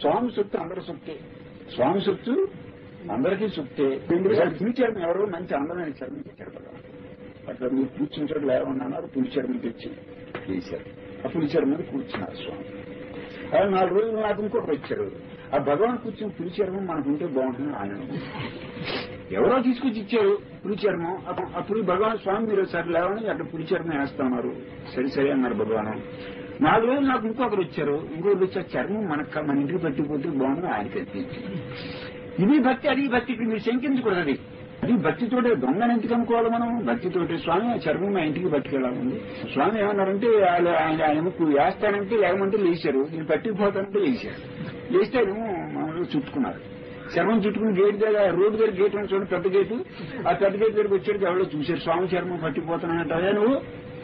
స్వామి సొత్తు అందరి సొత్తే స్వామి సొత్తు అందరికీ సొత్తే రెండుసార్లు పులిచర్మం ఎవరో మంచి అందమైన చర్మం తెచ్చారు కదా అట్లా మీరు కూర్చుని చోట లేవన్నారు పులిచర్మం తెచ్చి వేశారు ఆ పులిచర్మం మీద కూర్చున్నారు స్వామి అలా నాలుగు రోజులు నాకు ఇంకొకటి వచ్చారు ఆ భగవాన్ కూర్చుని పులిచర్మం మనకుంటే బాగుంటుంది ఆయన ఎవరో తీసుకొచ్చి ఇచ్చారు పులి చర్మం అప్పుడు అప్పుడు భగవాన్ స్వామి మీరు సరే లేవని అక్కడ పులి చర్మం వేస్తున్నారు సరే సరే అన్నారు భగవాన్ నాలుగు రోజులు నాకు ఇంకొకరు వచ్చారు ఇంకొకరు వచ్చి ఆ చర్మం మనకు మన ఇంటికి పట్టిపోతే బాగుంది ఆయనకి అనిపించింది ఇది భక్తి అది భక్తి ఇక్కడ మీరు శంకించకూడదు అది అది భక్తితోటే దొంగని ఎందుకు అనుకోవాలి మనం భక్తితోటి స్వామి ఆ చర్మం మా ఇంటికి పట్టుకెళ్ళాలండి స్వామి ఏమన్నారంటే ఆయన ఆయన ఆయన వేస్తానంటే లేవమంటే లేచారు నేను పట్టుకుపోతానంటే లేచారు లేస్తే ఏమో మామూలుగా చుట్టుకున్నారు చర్మం చుట్టుకుని గేట్ దగ్గర రోడ్డు దగ్గర గేట్ ఉంది చూడండి పెద్ద గేటు ఆ పెద్ద గేట్ దగ్గరికి వచ్చాడు ఎవరో చూశారు స్వామి చర్మం పట్టిపోతానంటే అదే నువ్వు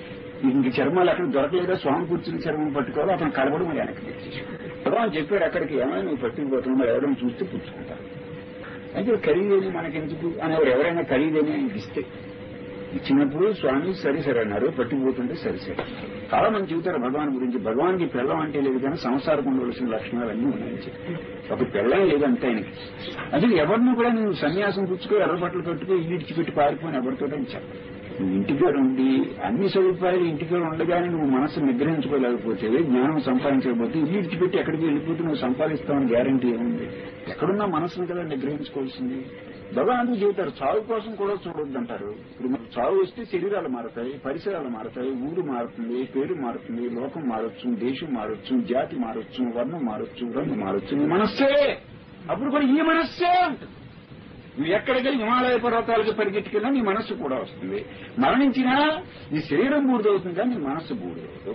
ఇంక చర్మాలు అక్కడ దొరకలేదా స్వామి కూర్చుని చర్మం పట్టుకోవాలి అతను కలవడం మరి వెనక్కి తెచ్చేసాడు భగవాన్ చెప్పాడు అక్కడికి ఏమైనా నువ్వు పట్టుకుపోతున్నావు మరి ఎవరైనా చూస్తే పుచ్చుకుంటారు అయితే ఖరీదేని మనకెందుకు అని ఎవరు ఎవరైనా ఖరీదేని ఆయనకి ఇస్తే ఇచ్చినప్పుడు స్వామి సరి సరే అన్నారు పట్టుకుపోతుంటే సరి సరే చాలా మంది చెబుతారు భగవాన్ గురించి భగవాన్కి పెళ్ళం అంటే లేదు కానీ సంసారం ఉండవలసిన లక్షణాలు అన్నీ ఉన్నాయని చెప్పి ఒక పెళ్ళం లేదంటే ఆయనకి అసలు ఎవరిని కూడా నువ్వు సన్యాసం పుచ్చుకో ఎర్ర బట్టలు కట్టుకో ఇల్లు ఇడిచిపెట్టి పారిపోయిన ఎవరితో చెప్పు నువ్వు ఇంటికాడ ఉండి అన్ని సదుపాయాలు ఇంటికాడ ఉండగానే నువ్వు మనసు నిగ్రహించుకోలేకపోతే జ్ఞానం సంపాదించకపోతే ఇల్లు ఇడిచిపెట్టి ఎక్కడికి వెళ్ళిపోతే నువ్వు సంపాదిస్తావని గ్యారంటీ ఏముంది ఎక్కడున్నా మనసును కదా నిగ్రహించుకోవాల్సింది భగవాన్ చెబుతారు చావు కోసం కూడా చూడొద్దంటారు ఇప్పుడు మనకు చావు వస్తే శరీరాలు మారుతాయి పరిసరాలు మారుతాయి ఊరు మారుతుంది పేరు మారుతుంది లోకం మారొచ్చు దేశం మారొచ్చు జాతి మారొచ్చు వర్ణం మారొచ్చు రంగు మారొచ్చు నీ మనస్సే అప్పుడు కూడా ఈ మనస్సే ఉంటుంది నువ్వు ఎక్కడికి హిమాలయ పర్వతాలకు పరిగెట్టుకెళ్ళినా నీ మనస్సు కూడా వస్తుంది మరణించినా నీ శరీరం బూడిదవుతుంది కానీ నీ మనస్సు బూడిదవుతుంది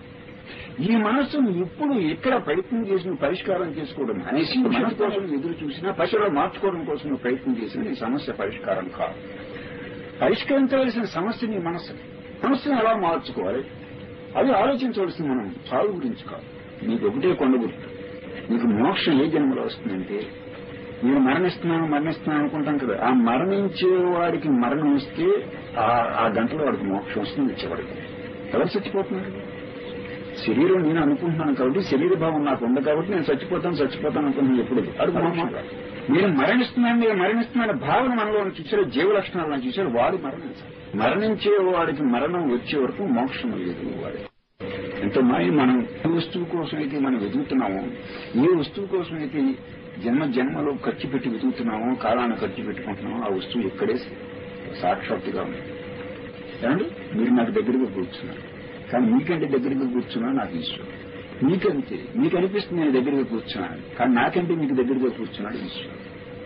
ఈ మనస్సును ఇప్పుడు ఎక్కడ ప్రయత్నం చేసి నువ్వు పరిష్కారం చేసుకోవడం అనేసి మనసు కోసం ఎదురు చూసినా పశువులు మార్చుకోవడం కోసం నువ్వు ప్రయత్నం చేసినా నీ సమస్య పరిష్కారం కాదు పరిష్కరించవలసిన సమస్య నీ మనస్సు మనస్సును ఎలా మార్చుకోవాలి అది ఆలోచించవలసింది మనం చావు గురించి కాదు నీకు ఒకటే కొండ గుర్తు నీకు మోక్షం ఏ జన్మలో వస్తుందంటే నేను మరణిస్తున్నాను మరణిస్తున్నాను అనుకుంటాం కదా ఆ మరణించే వాడికి మరణం వస్తే ఆ- ఆ గంటలో వాడికి మోక్షం వస్తుంది చివరికి ఎవరు చచ్చిపోతున్నారు శరీరం నేను అనుకుంటున్నాను కాబట్టి శరీర భావం నాకు ఉంది కాబట్టి నేను చచ్చిపోతాను చచ్చిపోతాను అనుకుంటున్నాను ఎప్పుడు అది మోక్షం కాదు. నేను మరణిస్తున్నాను నేను మరణిస్తున్నాను భావన మనలో చూసారు జీవ లక్షణాలను చూసారు వాడు మరణించాలి మరణించే వాడికి మరణం వచ్చే వరకు మోక్షం లేదు వాడి ఎంతో మాయ మనం ఏ వస్తువు కోసం అయితే మనం వెతుకుతున్నామో ఏ వస్తువు కోసం అయితే జన్మ జన్మలో ఖర్చు పెట్టి వెతుకుతున్నామో కాలాన్ని ఖర్చు పెట్టుకుంటున్నామో ఆ వస్తువు ఇక్కడే సాక్షాత్తుగా ఉంది ఏమండి మీరు నాకు దగ్గరగా కూర్చున్నారు కానీ మీకంటే దగ్గరగా కూర్చున్నా నాకు ఈశ్వరుడు మీకంతే మీకు అనిపిస్తుంది నేను దగ్గరగా కూర్చున్నాను కానీ నాకంటే మీకు దగ్గరగా కూర్చున్నాడు ఈశ్వరుడు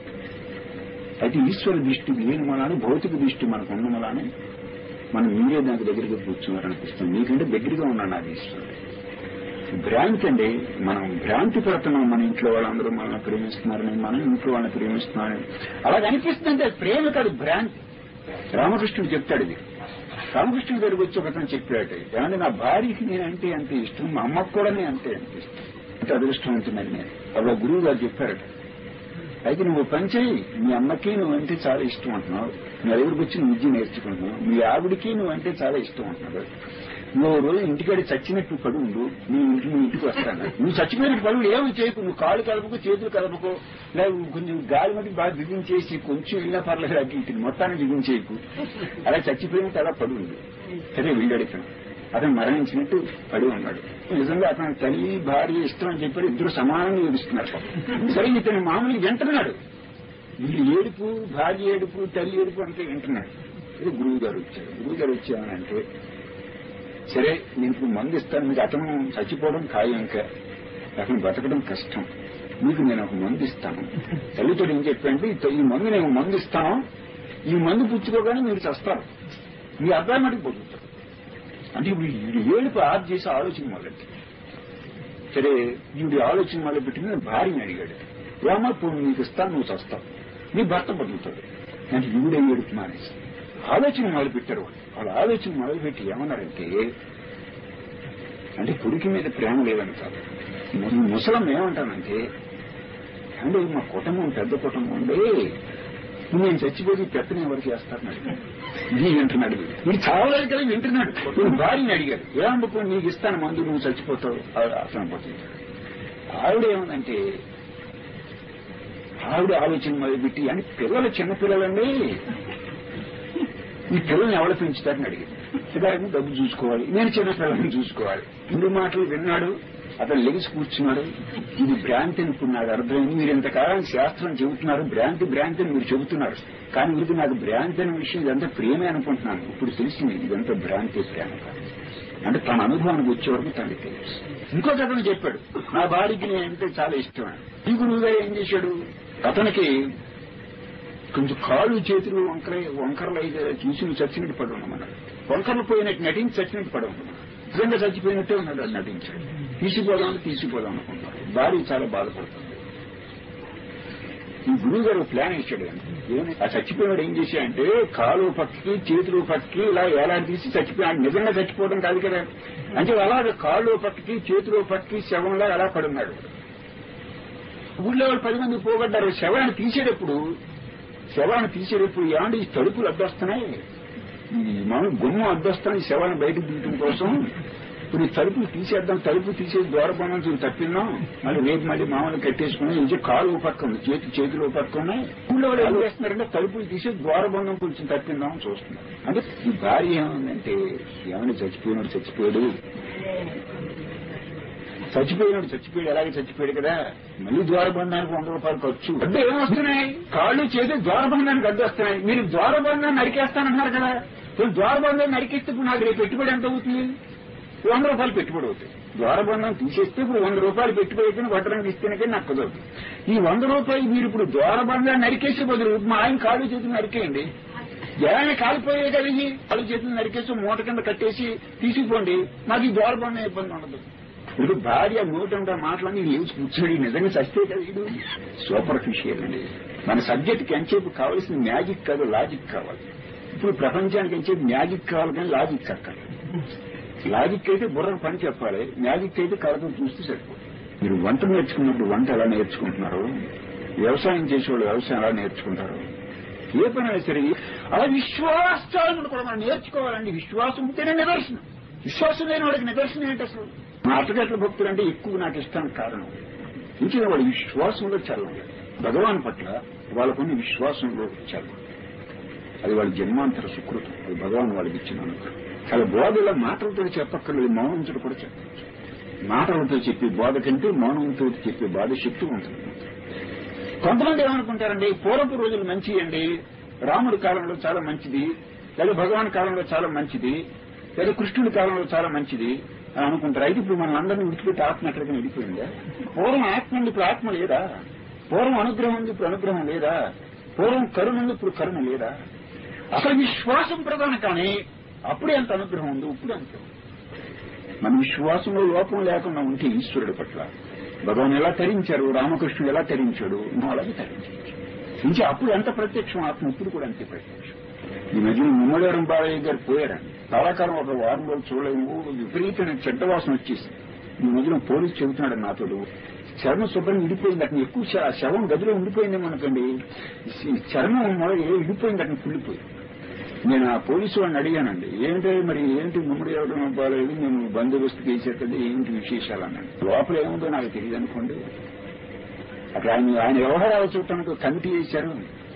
అయితే ఈశ్వర దృష్టి లేని మలాని భౌతిక దృష్టి మనకు ఉన్న మలాని మనం మీరే నాకు దగ్గరగా కూర్చున్నారనిపిస్తుంది మీకంటే దగ్గరగా ఉన్నాడు నాకు ఈశ్వరుడు భ్రాంతి అండి మనం భ్రాంతి పడుతున్నాం మన ఇంట్లో వాళ్ళందరూ మనల్ని ప్రేమిస్తున్నారని మనం ఇంట్లో వాళ్ళని ప్రేమిస్తున్నారని అలాగ అనిపిస్తుంది అంటే ప్రేమ కాదు భ్రాంతి రామకృష్ణుడు చెప్తాడు ఇది రామకృష్ణుడి దగ్గరికి వచ్చి ఒకతను చెప్పాడు ఏమంటే నా భార్యకి నేనంటే అంతే ఇష్టం మా అమ్మకు కూడా నేను అంతే అంత ఇష్టం అంటే అదృష్టవంతున్నది నేను అప్పుడు ఆ గురువు గారు చెప్పారట అయితే నువ్వు పని చేయి మీ అమ్మకి నువ్వంటే చాలా ఇష్టం అంటున్నావు మీ దగ్గరికి వచ్చి నువ్వు విద్య నేర్చుకుంటున్నావు మీ ఆవిడికి నువ్వంటే చాలా ఇష్టం అంటున్నావు నువ్వు రోజు ఇంటికాడ చచ్చినట్టు పడు ఉండు నీ ఇంటి నీ ఇంటికి వస్తాను నువ్వు చచ్చిపోయినట్టు పడు ఏమి చేయకు నువ్వు కాళ్ళు కలపకు చేతులు కలపకు లేదా కొంచెం గాలి మట్టి బాగా బిగించేసి కొంచెం వెళ్ళినా పర్లేదు అటు ఇటు మొత్తాన్ని బిగించేయకు అలా చచ్చిపోయినట్టు అలా పడు ఉండు సరే వీడాడు ఇక్కడ అతను మరణించినట్టు పడి ఉన్నాడు నిజంగా అతను తల్లి భార్య ఇష్టం అని చెప్పారు ఇద్దరు సమానంగా ఏడుస్తున్నారు పాపం. సరే ఇతను మామూలుగా వింటున్నాడు వీళ్ళు ఏడుపు భార్య ఏడుపు తల్లి ఏడుపు అంటే వింటున్నాడు ఇది గురువు గారు వచ్చారు గురువు గారు వచ్చామనంటే సరే నేను ఇప్పుడు మందు ఇస్తాను మీకు అతను చచ్చిపోవడం ఖాయం ఇంకా అతను బతకడం కష్టం మీకు నేను ఒక మందు ఇస్తాను తల్లితో ఏం చెప్పంటే ఈ మందు నేను మందు ఇస్తాను ఈ మందు పుచ్చుకోగానే మీరు చస్తారు మీ అబ్బాయి మటుకు పొందుతారు అంటే ఇప్పుడు వీడు ఏడుపు ఆఫ్ చేసి ఆలోచన మొదలెట్టి సరే వీడి ఆలోచన మొదలుపెట్టి నేను భార్యని అడిగాడు ఏమో ఇప్పుడు నీకు ఇస్తాను నువ్వు చస్తావు నీ భర్త బతుకుతాడు అంటే వీడే ఏడుపు మానేసి ఆలోచన మొదలుపెట్టారు వాళ్ళు వాళ్ళ ఆలోచన మొదలుపెట్టి ఏమన్నారంటే అంటే కొడుకు మీద ప్రేమ లేదని కాదు ము- ముసలం ఏమంటానంటే అంటే మా కుటుంబం పెద్ద కుటుంబం ఉండే నేను చచ్చిపోయి పెత్తని ఎవరు చేస్తారని అడిగాడు ఇది వింటున్నాడు వీడు. వీడు చావలేదు కదా వింటున్నాడు వీడు భార్యని అడిగాడు ఏమనుకో నీకు ఇస్తాను మందు నువ్వు చచ్చిపోతావు ఆ- అతను పోతుంది ఆవిడ ఏమందంటే ఆవిడ ఆలోచన మొదలుపెట్టి అని పిల్లలు చిన్న పిల్లలండి ఈ పిల్లల్ని ఎవరు పెంచుతారని అడిగింది సిద్ధార్థని డబ్బు చూసుకోవాలి నేను చిన్న పిల్లల్ని చూసుకోవాలి ఇన్ని మాటలు విన్నాడు అతను లెగిసి కూర్చున్నాడు ఇది భ్రాంతి అనుకున్నాడు అర్థమైంది మీరు ఇంతకాలం శాస్త్రం చెబుతున్నారు భ్రాంతి భ్రాంతి అని మీరు చెబుతున్నారు కానీ ఇది నాకు భ్రాంతి అనే విషయం ఇదంతా ప్రేమే అనుకుంటున్నాను ఇప్పుడు తెలిసింది ఇదంతా భ్రాంతి ప్రేమ కాదు అంటే తన అనుభవానికి వచ్చే వరకు తనకి తెలుసు ఇంకొక అతను చెప్పాడు నా భార్యకి నేను అంటే చాలా ఇష్టం ఈ గురువు గారు ఏం చేశాడు అతనికి కొంచెం కాళ్ళు చేతులు వంకర వంకరలు అయితే చూసి చచ్చినట్టు పడి ఉన్నామన్నాడు వంకరలు పోయినట్టు నటించి చచ్చినట్టు పడి ఉన్నాడు నిజంగా చచ్చిపోయినట్టే ఉన్నాడు అది నటించాడు తీసిపోదాం తీసిపోదాం అనుకున్నాడు భార్య చాలా బాధపడుతుంది ఈ గురువు గారు ప్లాన్ ఇచ్చాడు ఏమి ఆ చచ్చిపోయినాడు ఏం చేశాడంటే కాలు పక్కకి చేతులు పక్కకి ఇలా ఎలా తీసి చచ్చిపోయాడు నిజంగా చచ్చిపోవడం కాదు కదా అంటే అలాగే కాళ్ళు పక్కకి చేతులు పక్కకి శవంలా అలా పడున్నాడు ఊళ్ళో వాళ్ళు పది మంది పోగొడ్డారు శవాన్ని తీసేటప్పుడు శవాన్ని తీసేటప్పుడు ఏమంటే ఈ తలుపులు అడ్డొస్తున్నాయి ఈ మనం గుమ్మం అడ్డొస్తున్నాయి శవాన్ని బయటకు తీయటం కోసం ఇప్పుడు ఈ తలుపులు తీసేద్దాం తలుపు తీసేసి ద్వారబంధం చూసి తప్పిందాం మళ్ళీ రేపు మళ్ళీ మామూలు కట్టేసుకుని ఇంకే కాలు ఓ పక్క ఉంది చేతి చేతులు ఓ పక్క ఉన్నాయి ఊళ్ళో వాళ్ళు ఏం చేస్తున్నారంటే తలుపులు తీసేసి ద్వారబంధం కొంచెం తప్పిందాం అని చూస్తున్నారు అంటే ఈ భార్య ఏమైందంటే ఏమైనా చచ్చిపోయినాడు చచ్చిపోయాడు చచ్చిపోయినాడు చచ్చిపోయాడు ఎలాగే చచ్చిపోయాడు కదా మళ్ళీ ద్వారబంధానికి వంద రూపాయలు ఖర్చు అంటే ఏమొస్తున్నాయి కాళ్ళు చేతి ద్వారబంధానికి అడ్డు వస్తున్నాయి మీరు ద్వారబంధాన్ని నరికేస్తానంటున్నారు కదా మీరు ద్వారబంధాన్ని నరికేస్తే ఇప్పుడు నాకు రేపు పెట్టుబడి ఎంత అవుతుంది వంద రూపాయలు పెట్టుబడి అవుతాయి ద్వారబంధం తీసేస్తే ఇప్పుడు వంద రూపాయలు పెట్టుబడి అయితే కొట్టడానికి ఇస్తేనే కానీ నాకు కుదరదు ఈ వంద రూపాయలు మీరు ఇప్పుడు ద్వారబంధాన్ని నరికేసే బదులు మా ఆయన కాళ్ళు చేతులు నరికేయండి ఎలా కాలిపోయే కదా ఇవి కాళ్ళు చేతులు నరికేసి మూట కింద కట్టేసి తీసుకుపోండి మాకు ఈ ద్వారబంధం ఇబ్బంది ఉండదు ఇప్పుడు భార్య నూట మాటలన్నీ లేచి కూర్చోడి నిజంగా చస్తే కదా ఇది సూపర్ ఫిషియల్ అండి మన సబ్జెక్ట్కి ఎంచేపు కావాల్సిన మ్యాజిక్ కాదు లాజిక్ కావాలి ఇప్పుడు ప్రపంచానికి ఎంచేపు మ్యాజిక్ కావాలి కానీ లాజిక్ అక్కర్లేదు లాజిక్ అయితే బుర్రకు పని చెప్పాలి మ్యాజిక్ అయితే కళ్ళతో చూస్తే సరిపోతుంది మీరు వంట నేర్చుకున్నప్పుడు వంట ఎలా నేర్చుకుంటున్నారు వ్యవసాయం చేసేవాళ్ళు వ్యవసాయం ఎలా నేర్చుకుంటారు ఏ పని సరే అలా విశ్వాసాలను కూడా మనం నేర్చుకోవాలండి విశ్వాసం ఉంటేనే నిదర్శనం విశ్వాసం లేని వాడికి నిదర్శనం ఏంటి అసలు మా అట్టగట్ల భక్తులు అంటే ఎక్కువ నాకు ఇష్టానికి కారణం ఇంచిన వాడి విశ్వాసంలో చల్లం భగవాన్ పట్ల వాళ్ళకున్న విశ్వాసంలో చల్లం అది వాళ్ళ జన్మాంతర సుకృతం అది భగవాన్ వాళ్ళకి ఇచ్చిన అనుగ్రహం చాలా బోధల మాటలతో చెప్పక్కర్లేదు మౌనంతో కూడా చెప్పచ్చు మాటలతో చెప్పే బోధ కంటే మౌనంతో చెప్పే బాధ శక్తి ఉంటుంది కొంతమంది ఏమనుకుంటారండి పూర్వపు రోజులు మంచి అండి రాముడి కాలంలో చాలా మంచిది లేదా భగవాన్ కాలంలో చాలా మంచిది లేదా కృష్ణుడి కాలంలో చాలా మంచిది అని అనుకుంటారు అయితే ఇప్పుడు మనం అందరినీ విడిచిపెట్టి ఆత్మ ఎక్కడికి వెళ్ళిపోయిందా పూర్వం ఆత్మ ఉంది ఇప్పుడు ఆత్మ లేదా పూర్వం అనుగ్రహం ఉంది ఇప్పుడు అనుగ్రహం లేదా పూర్వం కరుణ ఉంది ఇప్పుడు కరుణ లేదా అసలు విశ్వాసం ప్రధాన కానీ అప్పుడే అంత అనుగ్రహం ఉంది ఇప్పుడు అంత మన విశ్వాసంలో లోపం లేకుండా ఉంటే ఈశ్వరుడి పట్ల భగవాన్ ఎలా తరించారు రామకృష్ణుడు ఎలా తరించాడు మనం అలాగే తరించాడు ఇంకా అప్పుడు ఎంత ప్రత్యక్షం ఆత్మ ఇప్పుడు కూడా అంతే ప్రత్యక్షం ఈ మధ్యన ముమ్మడివరం బాలయ్య గారు పోయారండి కళాకారం ఒక వారం రోజులు చూడలేము విపరీతమైన చెడ్డ వాసన వచ్చేసింది ఈ మధ్యన పోలీసు చెబుతున్నాడు నాతో చర్మం శుభ్రం ఇడిపోయింది అతను ఎక్కువ శ- శవం గదిలో ఉండిపోయిందేమో అనుకోండి ఈ చర్మం మొదలు ఇడిపోయింది అతను కుళ్ళిపోయింది నేను ఆ పోలీసు వాడిని అడిగానండి ఏంటి మరి ఏంటి ముమ్మడి ఎవడం బాలేదు నేను బందోబస్తుకి వేసేటది ఏంటి విశేషాలు అన్నాడు లోపల ఏముందో నాకు తెలియదు అనుకోండి అక్కడ ఆయన ఆయన వ్యవహారాలు చూడటానికి ఒక కమిటీ వేశారు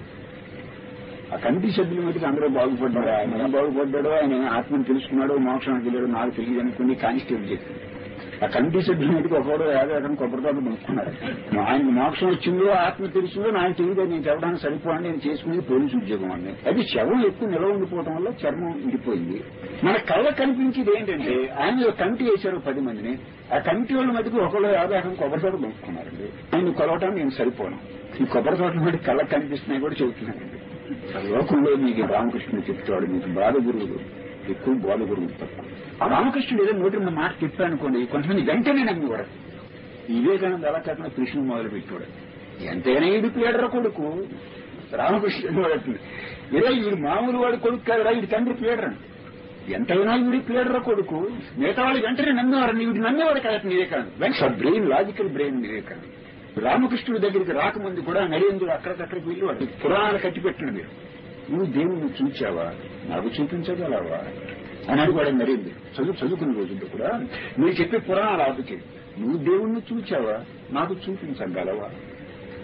ఆ కమిటీ సభ్యుల మధ్యకి అందరూ బాగుపడ్డారు ఆయన ఏం బాగుపడ్డాడో ఆయన ఏం ఆత్మను తెలుసుకున్నాడో మోక్షానికి వెళ్ళాడో నాకు తెలియదు అనుకుని కానిస్టేబుల్ చెప్పింది ఆ కమిటీ సభ్యుల మధ్యకి ఒకడు ఏడాది కొబ్బరితో కొనుక్కున్నారు ఆయన మోక్షం వచ్చిందో ఆత్మ తెలిసిందో నాకు తెలియదు నేను చెప్పడానికి సరిపోండి నేను చేసుకునేది పోలీసు ఉద్యోగం అండి అది శవం ఎక్కువ నిలవ ఉండిపోవడం వల్ల చర్మం ఇడిపోయింది మన కళ్ళ కనిపించేది ఏంటంటే ఆయన ఒక కమిటీ వేశారు పది మందిని ఆ కమిటీ వాళ్ళ మధ్యకి ఒకళ్ళు యాభై కొబ్బరి తోట కొనుక్కున్నారండి ఆయన కొలవటానికి నేను సరిపోను ఈ కొబ్బరి తోటల మధ్య కళ్ళకు కనిపిస్తున్నాయి కూడా చెబుతున్నానండి ఆ లోకంలో మీకు రామకృష్ణుడు చెప్తాడు మీకు బాధ గురువులు ఎక్కువ బోధ గురువులు తక్కువ ఆ రామకృష్ణుడు ఏదో నోటి ఉన్న మాట చెప్పాను అనుకోండి కొంతమంది వెంటనే నమ్మేవాడు వివేకానంద అలా కాకుండా కృష్ణుడు మొదలు పెట్టాడు ఎంతైనా ఇది ప్లేడర కొడుకు రామకృష్ణుడు వాడు ఇదే వీడు మామూలు వాడు కొడుకు కాదురా వీడి తండ్రి ప్లేడర్ అని ఎంతైనా వీడి ప్లేడర కొడుకు మిగతా వాళ్ళు వెంటనే నమ్మేవారు వీడు నమ్మేవాడు కాదు వివేకానంద వెంట బ్రెయిన్ లాజికల్ బ్రెయిన్ వివేకానంద రామకృష్ణుడి దగ్గరికి రాకముందు కూడా నరేంద్రుడు అక్కడికక్కడికి వెళ్ళి వాడు పురాణాలు కట్టిపెట్టిన మీరు నువ్వు దేవుణ్ణి చూచావా నాకు చూపించగలవా అని అడిగాడు నరేంద్రుడు చదువు చదువుకున్న రోజుల్లో కూడా మీరు చెప్పే పురాణాలు ఆపుకే నువ్వు దేవుణ్ణి చూచావా నాకు చూపించగలవా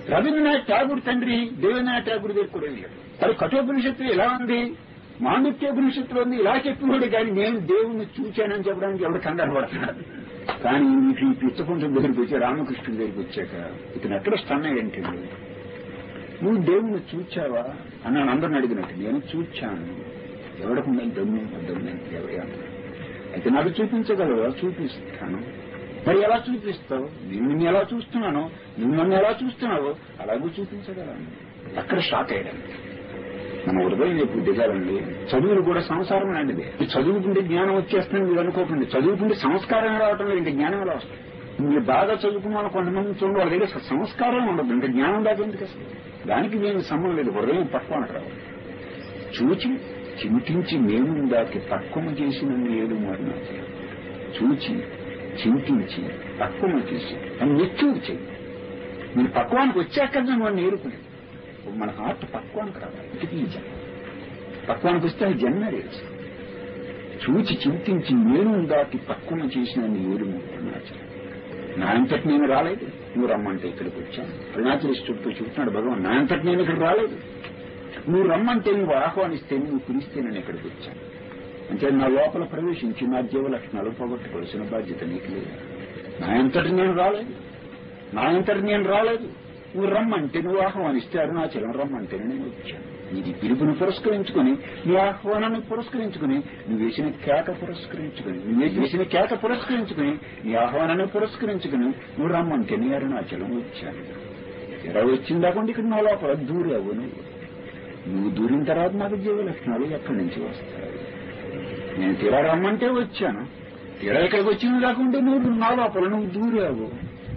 రవీంద్రనాథ్ ఠాగూర్ తండ్రి దేవేంద్రనాథ్ ఠాగూర్ దగ్గర కూడా వెళ్ళాడు అది కఠోపనిషత్తు ఎలా ఉంది మాండిత్యోపనిషత్తులో ఉంది ఇలా చెప్పినాడు కానీ నేను దేవుణ్ణి చూశానని చెప్పడానికి ఎవరు కంగారు పడుతున్నాడు కానీ మీకు ఈ పిచ్చపుంజం దగ్గరికి వచ్చి రామకృష్ణుడి దగ్గరికి వచ్చాక ఇతను ఎక్కడ స్టన్ ఏంటండి నువ్వు దేవుణ్ణి చూచావా అని నన్ను అందరిని అడిగినట్టు నేను చూచాను ఎవడకుండా దమ్ము దమ్ము ఎవరి అన్నాడు అయితే నాకు చూపించగలవా చూపిస్తాను మరి ఎలా చూపిస్తావు నేను నిన్ను ఎలా చూస్తున్నానో నువ్వు నన్ను ఎలా చూస్తున్నావో అలాగూ చూపించగలను అక్కడ షాక్ అయ్యాడు మన హృదయం ఎప్పుడు దిగాలండి చదువులు కూడా సంసారం లాంటిది చదువుకుంటే జ్ఞానం వచ్చేస్తుంది మీరు అనుకోకండి చదువుకుంటే సంస్కారం రావటం లేదు ఇంకా జ్ఞానం ఎలా వస్తుంది మీరు బాగా చదువుకున్న వాళ్ళు కొంతమంది చూడండి వాళ్ళ దగ్గర సంస్కారం ఉండదు ఇంకా జ్ఞానం దాకా ఎందుకు అసలు దానికి నేను సంబంధం లేదు హృదయం పక్వానికి రావాలి చూచి చింతించి మేము దాకి పక్వము చేసిన ఏడు మరణ చూచి చింతించి పక్వము చేసి అని మెచ్యూర్ చేయి మీరు పక్వానికి వచ్చాక వాడిని ఏరుకునేది మన హార్ట్ పక్వానికి రావాలి ఇది ఈ జన్మ పక్వానికి వస్తే ఆ జన్మ రేసు చూచి చింతించి నేను దాటి పక్వము చేసిన ఏడుము అరుణాచలం నా అంతటి నేను రాలేదు నువ్వు రమ్మంటే ఇక్కడికి వచ్చాను అరుణాచలిస్తుడితో చెబుతున్నాడు భగవాన్ నా అంతటి నేను ఇక్కడ రాలేదు నువ్వు రమ్మంటే నువ్వు ఆహ్వానిస్తే నువ్వు పిలిస్తే నేను ఇక్కడికి వచ్చాను అంటే నా లోపల ప్రవేశించి నా జీవ లక్షణాలు పోగొట్టుకోవాల్సిన బాధ్యత నీకు లేదు నా అంతటి నేను రాలేదు నా అంతటి నేను రాలేదు నువ్వు రమ్మంటే నువ్వు ఆహ్వానిస్తే అరుణాచలం రమ్మంటే నేను వచ్చాను నీది పిలుపుని పురస్కరించుకుని నీ ఆహ్వానాన్ని పురస్కరించుకుని నువ్వు వేసిన కేక పురస్కరించుకుని నువ్వు వేసిన కేక పురస్కరించుకుని నీ ఆహ్వానాన్ని పురస్కరించుకుని నువ్వు రమ్మంటే నీ అరుణాచలం వచ్చాను ఎలా వచ్చిందాకుండా ఇక్కడ నా లోపల దూరావు నువ్వు నువ్వు దూరిన తర్వాత నాకు జీవ లక్షణాలు ఎక్కడి నుంచి వస్తాయి నేను తీరా రమ్మంటే వచ్చాను తీరా ఇక్కడికి వచ్చింది కాకుండా నువ్వు నా లోపల నువ్వు దూరావు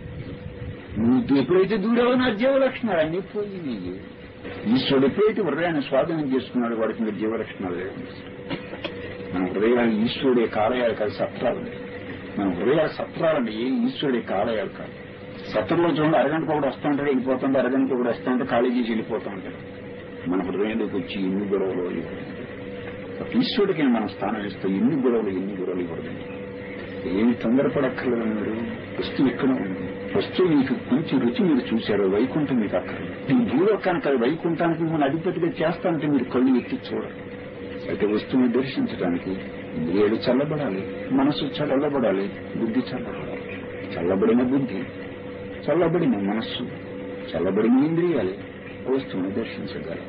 నువ్వు ఎప్పుడైతే దూరావో నా జీవ లక్షణాలు అన్ని పోయినాయి ఈశ్వరుడు ఎప్పుడైతే హృదయాన్ని స్వాధీనం చేసుకున్నాడు వాడికి ఇంకా జీవ లక్షణాలు లేవు మన హృదయాలు ఈశ్వరుడే కాలయాలు కాదు సత్రాలు మన హృదయాలు సత్రాలండి ఏ ఈశ్వరుడే కాలయాలు కాదు సత్రంలో చూడండి అరగంట కూడా వస్తూ ఉంటాడు వెళ్ళిపోతుంటే అరగంట కూడా వస్తూ ఉంటే ఖాళీ చేసి వెళ్ళిపోతూ ఉంటాడు మన హృదయంలోకి వచ్చి ఎన్ని గొడవలు ఒక ఈశ్వరుడికి మనం స్థానం ఇస్తే ఎన్ని గొడవలు ఎన్ని గొడవలు ఇవ్వడం ఏమి తొందరపడక్కర్లేదు మీరు వస్తువు ఇక్కడ ఉంది వస్తువు మీకు కొంచెం రుచి మీరు చూశారు వైకుంఠం మీకు అక్కర్లేదు ఈ భూలోకానికి అది వైకుంఠానికి మిమ్మల్ని అధిపతిగా చేస్తానంటే మీరు కళ్ళు ఎత్తి చూడరు అయితే వస్తువుని దర్శించడానికి ఇంద్రియాలు చల్లబడాలి మనసు చల్లబడాలి బుద్ధి చల్లబడాలి చల్లబడిన బుద్ధి చల్లబడిన మనస్సు చల్లబడిన ఇంద్రియాలు వస్తువుని దర్శించగలరు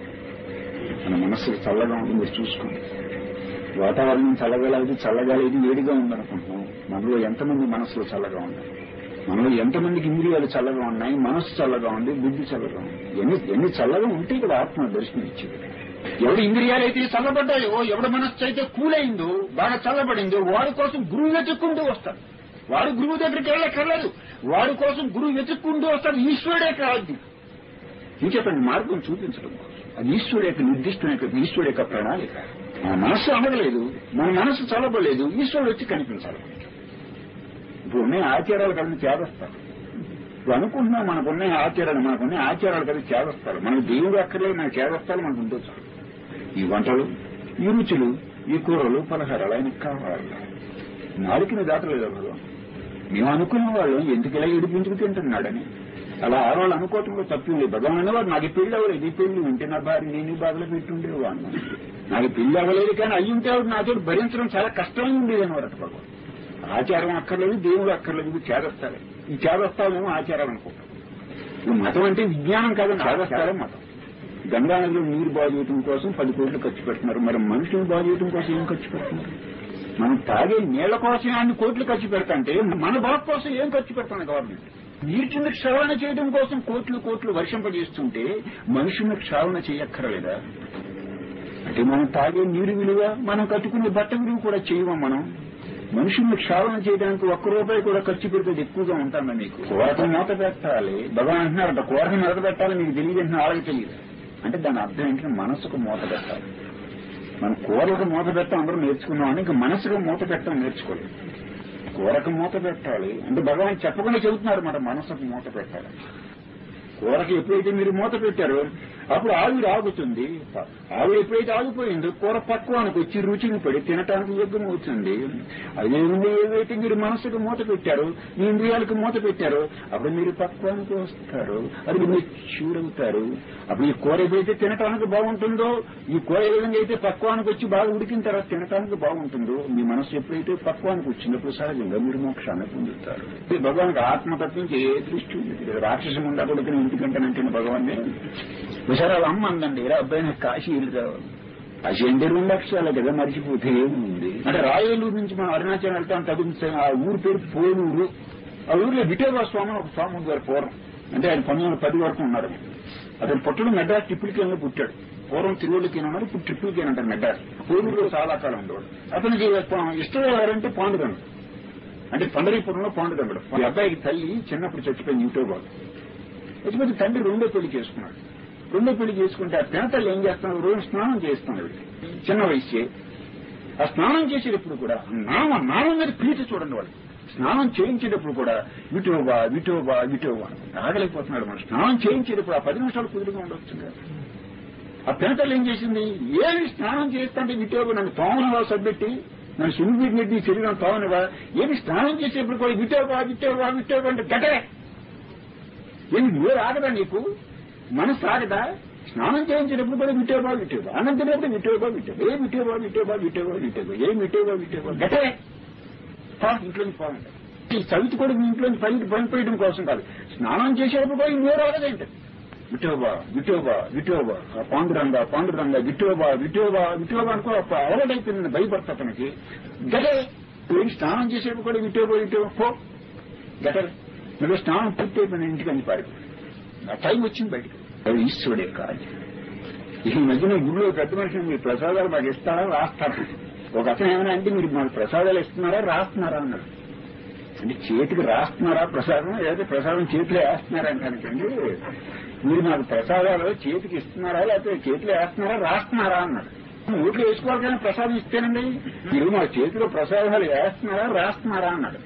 మన మనస్సు చల్లగా ఉంది మీరు చూసుకోండి వాతావరణం చల్లగలేదు చల్లగలేదు వేడిగా ఉందనుకుంటున్నాం మనలో ఎంతమంది మనసులో చల్లగా ఉన్నాయి మనలో ఎంతమందికి ఇంద్రియాలు చల్లగా ఉన్నాయి మనస్సు చల్లగా ఉంది బుద్ధి చల్లగా ఉంది ఎన్ని ఎన్ని చల్లగా ఉంటే ఇక్కడ ఆత్మ దర్శనం ఇచ్చేది ఎవడి ఇంద్రియాలు అయితే చల్లబడ్డాయో ఎవడి మనస్సు అయితే కూలైందో బాగా చల్లబడిందో వాడి కోసం గురువు వెతుక్కుంటూ వస్తాడు వాడు గురువు దగ్గరికి వెళ్ళక్కర్లేదు వాడి కోసం గురువు వెతుక్కుంటూ వస్తాడు ఈశ్వరుడే కాదు చెప్పండి మార్గం చూపించడం కోసం అది ఈశ్వరుడు యొక్క నిర్దిష్టమైన ఈశ్వరుడు యొక్క ప్రణాళిక మన మనస్సు అడగలేదు మన మనస్సు చల్లబడలేదు ఈశ్వరుడు వచ్చి కనిపించాలి ఇప్పుడు ఉన్నాయి ఆచారాలు కలిసి చేదస్తారు ఇప్పుడు అనుకుంటున్నాం మనకున్న ఆచారాలు మనకున్న ఆచారాలు కలిసి చేదస్తారు మనకు దేవుడు అక్కర్లేదు మనకు చేదస్తారు మనకు ఉంటే చాలు ఈ వంటలు ఈ రుచులు ఈ కూరలు పలహారాలు ఆయనకు కావాలి నాలుకని దాటలేదు భగవాన్ మేము అనుకున్న వాళ్ళు ఎందుకు ఇలా ఇడిపించుకు తింటున్నాడని అలా ఆడవాళ్ళు అనుకోవటంలో తప్పు లేదు భగవాన్ అనేవాడు నాకు ఈ పెళ్లి అవ్వలేదు ఈ పెళ్లి ఉంటే నా భార్య నేను ఈ బాధలో పెట్టుండేవా అన్నాను నాకు పెళ్లి అవ్వలేదు కానీ అయ్యి ఉంటే ఆవిడ నాతో భరించడం చాలా కష్టంగా ఉండేది అనమాట భగవాన్ ఆచారం అక్కర్లేదు దేవుడు అక్కర్లేదు ఇది చేదస్తాలే ఈ చేదస్తాలేమో ఆచారాలు అనుకుంటాం ఈ మతం అంటే విజ్ఞానం కాదని చేదస్తాలే మతం గంగా నదిలో నీరు బాగు చేయడం కోసం పది కోట్లు ఖర్చు పెడుతున్నారు మరి మనుషులను బాగు చేయడం కోసం ఏం ఖర్చు పెడుతున్నారు మనం తాగే నీళ్ల కోసం అన్ని కోట్లు ఖర్చు పెడతాంటే మన బాగు కోసం ఏం ఖర్‌చు పెడతాను గవర్నమెంట్ నీరు కింద క్షాళన చేయడం కోసం కోట్లు కోట్లు వర్షింపజేస్తుంటే మనుషులను క్షాళన చేయక్కర్లేదా అంటే మనం తాగే నీరు విలువ మనం కట్టుకునే బట్ట విలువ కూడా చేయమా మనం మనుషుల్ని క్షాళన చేయడానికి ఒక్క రూపాయి కూడా ఖర్చు పెడితే ఎక్కువగా ఉంటుందా మీకు కూరకు మూత పెట్టాలి భగవాన్ అంటున్నారంట కూరకు మూత పెట్టాలి మీకు తెలియదు అంటే వాళ్ళకి తెలియదు అంటే దాని అర్థం ఏంటంటే మనసుకు మూత పెట్టాలి మనం కూరలకు మూత పెట్టడం అందరూ నేర్చుకున్నామని ఇంకా మనసుకు మూత పెట్టడం నేర్చుకోలేదు కూరకు మూత పెట్టాలి అంటే భగవాన్ చెప్పకుండా చెబుతున్నారు మన మనసుకు మూత పెట్టాలి కూరకి ఎప్పుడైతే మీరు మూత పెట్టారో అప్పుడు ఆవిరి ఆగుతుంది ఆవిడ ఎప్పుడైతే ఆగిపోయిందో కూర పక్వానికి వచ్చి రుచిని పడి తినటానికి యోగ్యం అవుతుంది అదేముంది ఏదైతే మీరు మనసుకు మూత పెట్టారో మీ ఇంద్రియాలకు మూత పెట్టారో అప్పుడు మీరు పక్వానికి వస్తారు అది మీరు చూడవుతారు అప్పుడు ఈ కూర ఏదైతే తినటానికి బాగుంటుందో ఈ కూర ఏ విధంగా అయితే పక్వానికి వచ్చి బాగా ఉడికిన తర్వాత తినటానికి బాగుంటుందో మీ మనసు ఎప్పుడైతే పక్వానికి వచ్చినప్పుడు సహజంగా మీరు మోక్షాన్ని పొందుతారు ఈ భగవానికి ఆత్మ తప్పించి ఏ దృష్టి ఉంది రాక్షసం ఉండా కొడుకుని ఇంటికంటే భగవాన్ ఒకసారి వాళ్ళ అమ్మ అందండి ఇలా అబ్బాయి నాకు కాశీ ఇల్లు కావాలి కాశీ అంటే రెండు లక్షల కదా మర్చిపోతే ఏముంది అంటే రాయలూరు నుంచి మనం అరుణాచలం వెళ్తాం తగ్గించే ఆ ఊరు పేరు పోలూరు ఆ ఊర్లో విఠోబా స్వామి అని ఒక స్వామి ఉంది పూర్వం అంటే ఆయన పంతొమ్మిది వందల పది వరకు ఉన్నారు అతను పుట్టడం మెడ్రాస్ టిప్పులకేనలో పుట్టాడు పూర్వం తిరువళ్ళకి ఉన్నారు ఇప్పుడు ట్రిప్పులకి అంటారు మెడ్రాస్ పోలూరులో చాలా కాలం ఉండేవాడు అతనికి ఇష్టం ఎవరంటే పాండురంగడు అంటే పండరీపురంలో పాండురంగడు ఈ అబ్బాయికి తల్లి చిన్నప్పుడు చచ్చిపోయింది యూట్యూబ్ చచ్చిపోతే తండ్రి రెండో పెళ్లి చేసుకున్నాడు రెండో పెళ్లి చేసుకుంటే ఆ పినతల్లి ఏం చేస్తున్నాడు రోజు స్నానం చేస్తున్నాడు చిన్న వయసే ఆ స్నానం చేసేటప్పుడు కూడా నామ నామం మీద ప్రీతి చూడండి వాడు స్నానం చేయించేటప్పుడు కూడా విటోబా విటోబా విటోబా ఆగలేకపోతున్నాడు మనం స్నానం చేయించేటప్పుడు ఆ పది నిమిషాలు కుదురుగా ఉండొచ్చు కదా ఆ పినతల్లి ఏం చేసింది ఏమి స్నానం చేస్తుంటే విటోబా నన్ను తోమనవా సబ్బెట్టి నన్ను సున్నిపీటి నెట్టి శరీరం తోమనవా ఏమి స్నానం చేసేప్పుడు కూడా విటోబా విటోబా విటోబా అంటే గటే ఏమి నువ్వే రాగదా నీకు మనసు రాగదా స్నానం చేయించేటప్పుడు కూడా విటోబా విటోబా అన్నం తినేప్పుడు విటోబా విటోబా ఏ విటోబా విటోబా విటోబా విటోబా ఏ విటోబా విటోబా గటే పా ఇంట్లోకి పోవండి ఈ చవితి కూడా మీ ఇంట్లోకి పైకి పనిపోయడం కోసం కాదు స్నానం చేసేటప్పుడు కూడా నువ్వే రాగదేంటి విటోబా విటోబా విటోబా ఆ పాండురంగ పాండురంగ విటోబా విటోబా విటోబా అనుకో అలవాటైపోయింది భయపడతా అతనికి గటే నువ్వు స్నానం చేసేటప్పుడు కూడా విటోబా విటోబా పో గటర్ నువ్వు స్నానం పూర్తి అయిపోయిన ఇంటికి అని పారిపో ఆ టైం వచ్చింది బయటకు అది ఈశ్వరుడే కాదు ఈ మధ్యన గుడిలో పెద్ద మనిషి మీరు ప్రసాదాలు మాకు ఇస్తారా రాస్తారా ఒక అతను ఏమైనా అంటే మీరు మాకు ప్రసాదాలు ఇస్తున్నారా రాస్తున్నారా అన్నాడు అంటే చేతికి రాస్తున్నారా ప్రసాదం లేదా ప్రసాదం చేతిలో వేస్తున్నారా అంటానికండి మీరు మాకు ప్రసాదాలు చేతికి ఇస్తున్నారా లేకపోతే చేతిలో వేస్తున్నారా రాస్తున్నారా అన్నాడు ఓట్లు వేసుకోవాలి కానీ ప్రసాదం ఇస్తేనండి మీరు మా చేతిలో ప్రసాదాలు వేస్తున్నారా రాస్తున్నారా అన్నాడు